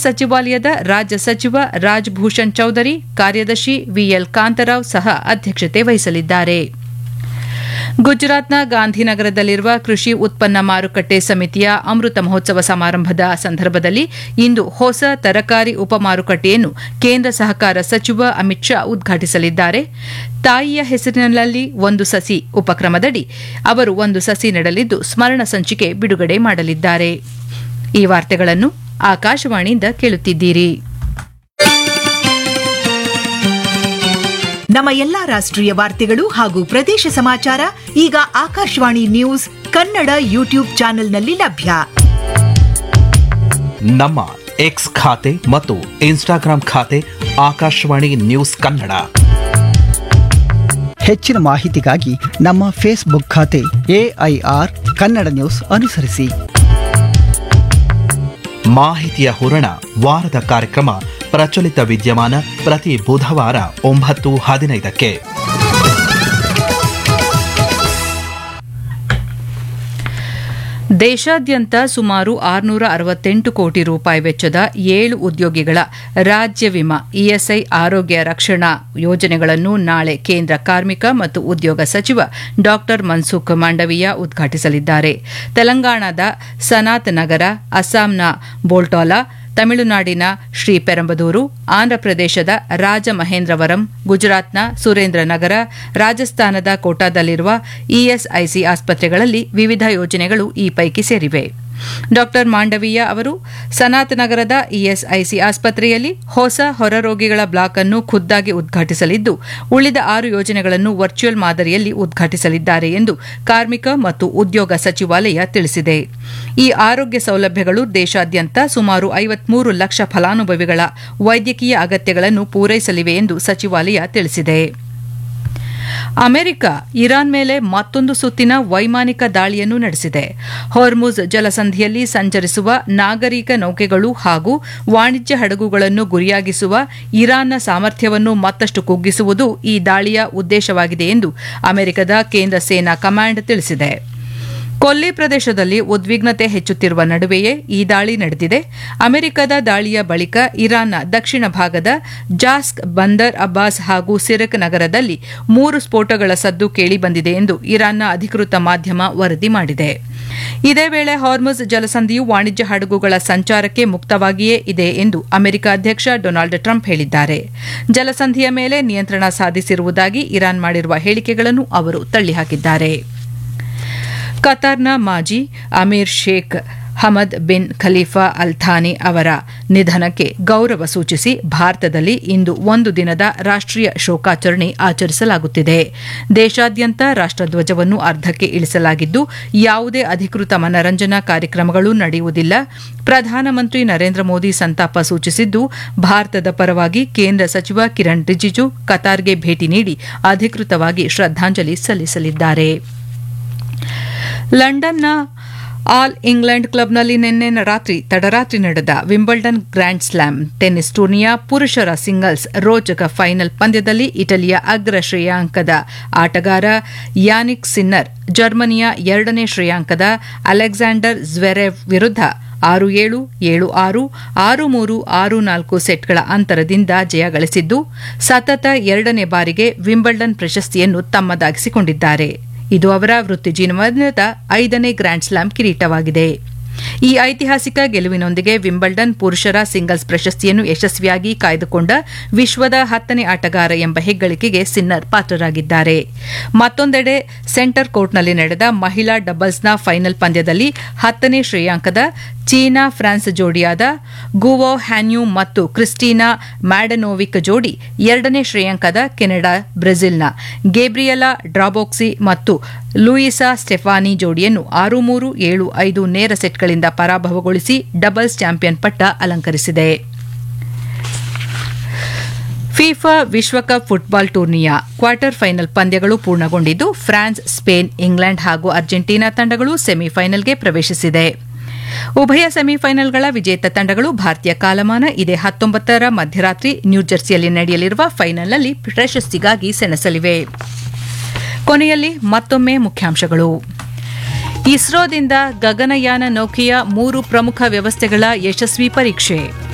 ಸಚಿವಾಲಯದ ರಾಜ್ಯ ಸಚಿವ ರಾಜ್ಭೂಷಣ್ ಚೌಧರಿ ಕಾರ್ಯದರ್ಶಿ ವಿಎಲ್ ಕಾಂತರಾವ್ ಸಹ ಅಧ್ಯಕ್ಷತೆ ವಹಿಸಲಿದ್ದಾರೆ ಗುಜರಾತ್ನ ಗಾಂಧಿನಗರದಲ್ಲಿರುವ ಕೃಷಿ ಉತ್ಪನ್ನ ಮಾರುಕಟ್ಟೆ ಸಮಿತಿಯ ಅಮೃತ ಮಹೋತ್ಸವ ಸಮಾರಂಭದ ಸಂದರ್ಭದಲ್ಲಿ ಇಂದು ಹೊಸ ತರಕಾರಿ ಉಪಮಾರುಕಟ್ಟೆಯನ್ನು ಕೇಂದ್ರ ಸಹಕಾರ ಸಚಿವ ಅಮಿತ್ ಶಾ ಉದ್ಘಾಟಿಸಲಿದ್ದಾರೆ ತಾಯಿಯ ಹೆಸರಿನಲ್ಲಿ ಒಂದು ಸಸಿ ಉಪಕ್ರಮದಡಿ ಅವರು ಒಂದು ಸಸಿ ನೆಡಲಿದ್ದು ಸ್ಮರಣ ಸಂಚಿಕೆ ಬಿಡುಗಡೆ ಮಾಡಲಿದ್ದಾರೆ ಈ ವಾರ್ತೆಗಳನ್ನು ಆಕಾಶವಾಣಿಯಿಂದ ಕೇಳುತ್ತಿದ್ದೀರಿ ನಮ್ಮ ಎಲ್ಲಾ ರಾಷ್ಟ್ರೀಯ ವಾರ್ತೆಗಳು ಹಾಗೂ ಪ್ರದೇಶ ಸಮಾಚಾರ ಈಗ ಆಕಾಶವಾಣಿ ನ್ಯೂಸ್ ಕನ್ನಡ ಯೂಟ್ಯೂಬ್ ಚಾನೆಲ್ನಲ್ಲಿ ಲಭ್ಯ ನಮ್ಮ ಎಕ್ಸ್ ಖಾತೆ ಮತ್ತು ಇನ್ಸ್ಟಾಗ್ರಾಂ ಖಾತೆ ಆಕಾಶವಾಣಿ ನ್ಯೂಸ್ ಕನ್ನಡ ಹೆಚ್ಚಿನ ಮಾಹಿತಿಗಾಗಿ ನಮ್ಮ ಫೇಸ್ಬುಕ್ ಖಾತೆ ಎಐಆರ್ ಕನ್ನಡ ನ್ಯೂಸ್ ಅನುಸರಿಸಿ ಮಾಹಿತಿಯ ಹೂರಣ ವಾರದ ಕಾರ್ಯಕ್ರಮ ಪ್ರಚಲಿತ ವಿದ್ಯಮಾನ ಪ್ರತಿ ಬುಧವಾರ ಒಂಬತ್ತು ಹದಿನೈದಕ್ಕೆ ದೇಶಾದ್ಯಂತ ಸುಮಾರು ಆರುನೂರ ಅರವತ್ತೆಂಟು ಕೋಟಿ ರೂಪಾಯಿ ವೆಚ್ಚದ ಏಳು ಉದ್ಯೋಗಿಗಳ ರಾಜ್ಯ ವಿಮಾ ಇಎಸ್ಐ ಆರೋಗ್ಯ ರಕ್ಷಣಾ ಯೋಜನೆಗಳನ್ನು ನಾಳೆ ಕೇಂದ್ರ ಕಾರ್ಮಿಕ ಮತ್ತು ಉದ್ಯೋಗ ಸಚಿವ ಡಾ ಮನ್ಸುಖ್ ಮಾಂಡವೀಯ ಉದ್ಘಾಟಿಸಲಿದ್ದಾರೆ ತೆಲಂಗಾಣದ ಸನಾತ್ ನಗರ ಅಸ್ಸಾಂನ ಬೋಲ್ಟಾಲಾ ತಮಿಳುನಾಡಿನ ಶ್ರೀ ಪೆರಂಬದೂರು ಆಂಧ್ರಪ್ರದೇಶದ ರಾಜಮಹೇಂದ್ರವರಂ ಗುಜರಾತ್ನ ಸುರೇಂದ್ರನಗರ ರಾಜಸ್ಥಾನದ ಕೋಟಾದಲ್ಲಿರುವ ಇಎಸ್ಐಸಿ ಆಸ್ಪತ್ರೆಗಳಲ್ಲಿ ವಿವಿಧ ಯೋಜನೆಗಳು ಈ ಪೈಕಿ ಸೇರಿವೆ ಡಾ ಮಾಂಡವೀಯ ಅವರು ಸನಾತ್ ನಗರದ ಇಎಸ್ಐಸಿ ಆಸ್ಪತ್ರೆಯಲ್ಲಿ ಹೊಸ ಹೊರರೋಗಿಗಳ ಬ್ಲಾಕ್ ಅನ್ನು ಖುದ್ದಾಗಿ ಉದ್ಘಾಟಿಸಲಿದ್ದು ಉಳಿದ ಆರು ಯೋಜನೆಗಳನ್ನು ವರ್ಚುವಲ್ ಮಾದರಿಯಲ್ಲಿ ಉದ್ಘಾಟಿಸಲಿದ್ದಾರೆ ಎಂದು ಕಾರ್ಮಿಕ ಮತ್ತು ಉದ್ಯೋಗ ಸಚಿವಾಲಯ ತಿಳಿಸಿದೆ ಈ ಆರೋಗ್ಯ ಸೌಲಭ್ಯಗಳು ದೇಶಾದ್ಯಂತ ಸುಮಾರು ಐವತ್ಮೂರು ಲಕ್ಷ ಫಲಾನುಭವಿಗಳ ವೈದ್ಯಕೀಯ ಅಗತ್ಯಗಳನ್ನು ಪೂರೈಸಲಿವೆ ಎಂದು ಸಚಿವಾಲಯ ತಿಳಿಸಿದೆ ಅಮೆರಿಕ ಇರಾನ್ ಮೇಲೆ ಮತ್ತೊಂದು ಸುತ್ತಿನ ವೈಮಾನಿಕ ದಾಳಿಯನ್ನು ನಡೆಸಿದೆ ಹೊರ್ಮುಜ್ ಜಲಸಂಧಿಯಲ್ಲಿ ಸಂಚರಿಸುವ ನಾಗರಿಕ ನೌಕೆಗಳು ಹಾಗೂ ವಾಣಿಜ್ಯ ಹಡಗುಗಳನ್ನು ಗುರಿಯಾಗಿಸುವ ಇರಾನ್ನ ಸಾಮರ್ಥ್ಯವನ್ನು ಮತ್ತಷ್ಟು ಕುಗ್ಗಿಸುವುದು ಈ ದಾಳಿಯ ಉದ್ದೇಶವಾಗಿದೆ ಎಂದು ಅಮೆರಿಕದ ಕೇಂದ್ರ ಸೇನಾ ಕಮಾಂಡ್ ತಿಳಿಸಿದೆ ಕೊಲ್ಲಿ ಪ್ರದೇಶದಲ್ಲಿ ಉದ್ವಿಗ್ನತೆ ಹೆಚ್ಚುತ್ತಿರುವ ನಡುವೆಯೇ ಈ ದಾಳಿ ನಡೆದಿದೆ ಅಮೆರಿಕದ ದಾಳಿಯ ಬಳಿಕ ಇರಾನ್ನ ದಕ್ಷಿಣ ಭಾಗದ ಜಾಸ್ಕ್ ಬಂದರ್ ಅಬ್ಬಾಸ್ ಹಾಗೂ ಸಿರಕ್ ನಗರದಲ್ಲಿ ಮೂರು ಸ್ಫೋಟಗಳ ಸದ್ದು ಕೇಳಿಬಂದಿದೆ ಎಂದು ಇರಾನ್ನ ಅಧಿಕೃತ ಮಾಧ್ಯಮ ವರದಿ ಮಾಡಿದೆ ಇದೇ ವೇಳೆ ಹಾರ್ಮುಜ್ ಜಲಸಂಧಿಯು ವಾಣಿಜ್ಯ ಹಡಗುಗಳ ಸಂಚಾರಕ್ಕೆ ಮುಕ್ತವಾಗಿಯೇ ಇದೆ ಎಂದು ಅಮೆರಿಕ ಅಧ್ಯಕ್ಷ ಡೊನಾಲ್ಡ್ ಟ್ರಂಪ್ ಹೇಳಿದ್ದಾರೆ ಜಲಸಂಧಿಯ ಮೇಲೆ ನಿಯಂತ್ರಣ ಸಾಧಿಸಿರುವುದಾಗಿ ಇರಾನ್ ಮಾಡಿರುವ ಹೇಳಿಕೆಗಳನ್ನು ಅವರು ತಳ್ಳಿಹಾಕಿದ್ದಾರೆ ಕತಾರ್ನ ಮಾಜಿ ಅಮೀರ್ Sheikh Hamad bin Khalifa Al Thani ಅವರ ನಿಧನಕ್ಕೆ ಗೌರವ ಸೂಚಿಸಿ ಭಾರತದಲ್ಲಿ ಇಂದು ಒಂದು ದಿನದ ರಾಷ್ಟೀಯ ಶೋಕಾಚರಣೆ ಆಚರಿಸಲಾಗುತ್ತಿದೆ ದೇಶಾದ್ಯಂತ ರಾಷ್ಟಧ್ವಜವನ್ನು ಅರ್ಧಕ್ಕೆ ಇಳಿಸಲಾಗಿದ್ದು ಯಾವುದೇ ಅಧಿಕೃತ ಮನರಂಜನಾ ಕಾರ್ಯಕ್ರಮಗಳು ನಡೆಯುವುದಿಲ್ಲ ಪ್ರಧಾನಮಂತ್ರಿ ನರೇಂದ್ರ ಮೋದಿ ಸಂತಾಪ ಸೂಚಿಸಿದ್ದು ಭಾರತದ ಪರವಾಗಿ ಕೇಂದ್ರ ಸಚಿವ ಕಿರಣ್ ರಿಜಿಜು ಕತಾರ್ಗೆ ಭೇಟಿ ನೀಡಿ ಅಧಿಕೃತವಾಗಿ ಶ್ರದ್ದಾಂಜಲಿ ಸಲ್ಲಿಸಲಿದ್ದಾರೆ ಲಂಡನ್ನ ಆಲ್ ಇಂಗ್ಲೆಂಡ್ ಕ್ಲಬ್ನಲ್ಲಿ ನಿನ್ನೆ ರಾತ್ರಿ ತಡರಾತ್ರಿ ನಡೆದ ವಿಂಬಲ್ಡನ್ ಗ್ರ್ಯಾಂಡ್ ಸ್ಲಾಮ್ ಟೆನ್ನಿಸ್ ಟೂರ್ನಿಯ ಪುರುಷರ ಸಿಂಗಲ್ಸ್ ರೋಚಕ ಫೈನಲ್ ಪಂದ್ಯದಲ್ಲಿ ಇಟಲಿಯ ಅಗ್ರ ಶ್ರೇಯಾಂಕದ ಆಟಗಾರ ಯಾನಿಕ್ ಸಿನ್ನರ್ ಜರ್ಮನಿಯ ಎರಡನೇ ಶ್ರೇಯಾಂಕದ ಅಲೆಕ್ಸಾಂಡರ್ ಜ್ವೆರೆವ್ ವಿರುದ್ಧ ಆರು ಏಳು ಏಳು ಆರು ಆರು ಮೂರು ಆರು ನಾಲ್ಕು ಸೆಟ್ಗಳ ಅಂತರದಿಂದ ಜಯ ಗಳಿಸಿದ್ದು ಸತತ ಎರಡನೇ ಬಾರಿಗೆ ವಿಂಬಲ್ಡನ್ ಪ್ರಶಸ್ತಿಯನ್ನು ತಮ್ಮದಾಗಿಸಿಕೊಂಡಿದ್ದಾರೆ ಇದು ಅವರ ವೃತ್ತಿ ಜೀವನದ ಐದನೇ ಗ್ರ್ಯಾಂಡ್ ಸ್ಲಾಮ್ ಕಿರೀಟವಾಗಿದೆ ಈ ಐತಿಹಾಸಿಕ ಗೆಲುವಿನೊಂದಿಗೆ ವಿಂಬಲ್ಡನ್ ಪುರುಷರ ಸಿಂಗಲ್ಸ್ ಪ್ರಶಸ್ತಿಯನ್ನು ಯಶಸ್ವಿಯಾಗಿ ಕಾಯ್ದುಕೊಂಡ ವಿಶ್ವದ ಹತ್ತನೇ ಆಟಗಾರ ಎಂಬ ಹೆಗ್ಗಳಿಕೆಗೆ ಸಿನ್ನರ್ ಪಾತ್ರರಾಗಿದ್ದಾರೆ ಮತ್ತೊಂದೆಡೆ ಸೆಂಟರ್ ಕೋರ್ಟ್ನಲ್ಲಿ ನಡೆದ ಮಹಿಳಾ ಡಬಲ್ಸ್ನ ಫೈನಲ್ ಪಂದ್ಯದಲ್ಲಿ ಹತ್ತನೇ ಶ್ರೇಯಾಂಕದ ಚೀನಾ ಫ್ರಾನ್ಸ್ ಜೋಡಿಯಾದ ಗುವೋ ಹ್ಯಾನ್ಯೂ ಮತ್ತು ಕ್ರಿಸ್ಟಿನಾ ಮ್ಯಾಡನೋವಿಕ್ ಜೋಡಿ ಎರಡನೇ ಶ್ರೇಯಾಂಕದ ಕೆನಡಾ ಬ್ರೆಜಿಲ್ನ ಗೇಬ್ರಿಯಲಾ ಡ್ರಾಬೋಕ್ಸಿ ಮತ್ತು ಲೂಯಿಸಾ ಸ್ಟೆಫಾನಿ ಜೋಡಿಯನ್ನು ಆರು ಮೂರು ಏಳು ಐದು ನೇರ ಸೆಟ್ಗಳಿಂದ ಪರಾಭವಗೊಳಿಸಿ ಡಬಲ್ಸ್ ಚಾಂಪಿಯನ್ ಪಟ್ಟ ಅಲಂಕರಿಸಿದೆ ಫಿಫಾ ವಿಶ್ವಕಪ್ ಫುಟ್ಬಾಲ್ ಟೂರ್ನಿಯ ಕ್ವಾರ್ಟರ್ ಫೈನಲ್ ಪಂದ್ಯಗಳು ಪೂರ್ಣಗೊಂಡಿದ್ದು ಫ್ರಾನ್ಸ್ ಸ್ಪೇನ್ ಇಂಗ್ಲೆಂಡ್ ಹಾಗೂ ಅರ್ಜೆಂಟೀನಾ ತಂಡಗಳು ಸೆಮಿಫೈನಲ್ಗೆ ಪ್ರವೇಶಿಸಿದೆ ಉಭಯ ಸೆಮಿಫೈನಲ್ಗಳ ವಿಜೇತ ತಂಡಗಳು ಭಾರತೀಯ ಕಾಲಮಾನ ಇದೇ ಹತ್ತೊಂಬತ್ತರ ಮಧ್ಯರಾತ್ರಿ ನ್ಯೂಜೆರ್ಸಿಯಲ್ಲಿ ನಡೆಯಲಿರುವ ಫೈನಲ್ನಲ್ಲಿ ಪ್ರಶಸ್ತಿಗಾಗಿ ಸೆಣಸಲಿವೆ ಕೊನೆಯಲ್ಲಿ ಮತ್ತೊಮ್ಮೆ ಮುಖ್ಯಾಂಶಗಳು ಇಸ್ರೋದಿಂದ ಗಗನಯಾನ ನೌಕೆಯ ಮೂರು ಪ್ರಮುಖ ವ್ಯವಸ್ಥೆಗಳ ಯಶಸ್ವಿ ಪರೀಕ್ಷೆ